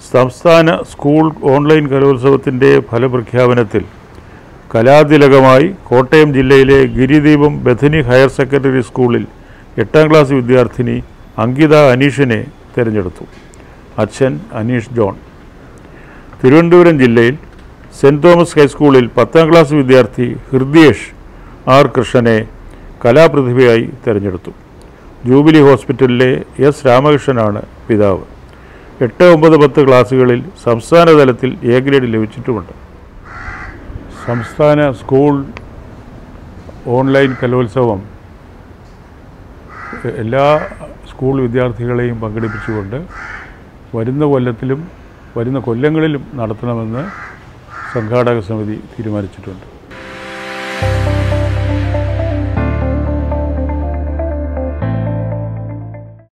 സംസ്ഥാന school online കലോത്സവത്തിൻ്റെ ഫലപ്രഖ്യാപനത്തിൽ കലാതിലകമായി കോട്ടയം ജില്ലയിലെ ഗിരിദീപം ബഥനി ഹയർ സെക്കൻഡറി സ്കൂളിൽ എട്ടാം ക്ലാസ് വിദ്യാർത്ഥിനി അങ്കിത അനീഷിനെ തിരഞ്ഞെടുത്തു അച്ഛൻ അനീഷ് ജോൺ തിരുവനന്തപുരം ജില്ലയിൽ സെൻറ് തോമസ് ഹൈസ്കൂളിൽ പത്താം ക്ലാസ് വിദ്യാർത്ഥി ഹൃദ്യേഷ് ആർ കൃഷ്ണനെ കലാപ്രതിഭയായി തിരഞ്ഞെടുത്തു ജൂബിലി ഹോസ്പിറ്റലിലെ എസ് രാമകൃഷ്ണനാണ് പിതാവ് എട്ട് ഒമ്പത് പത്ത് ക്ലാസ്സുകളിൽ സംസ്ഥാന തലത്തിൽ എ ഗ്രേഡ് ലഭിച്ചിട്ടുമുണ്ട് സംസ്ഥാന സ്കൂൾ ഓൺലൈൻ കലോത്സവം എല്ലാ സ്കൂൾ വിദ്യാർത്ഥികളെയും പങ്കെടുപ്പിച്ചുകൊണ്ട് വരുന്ന കൊല്ലത്തിലും വരുന്ന കൊല്ലങ്ങളിലും നടത്തണമെന്ന് സംഘാടക സമിതി തീരുമാനിച്ചിട്ടുണ്ട്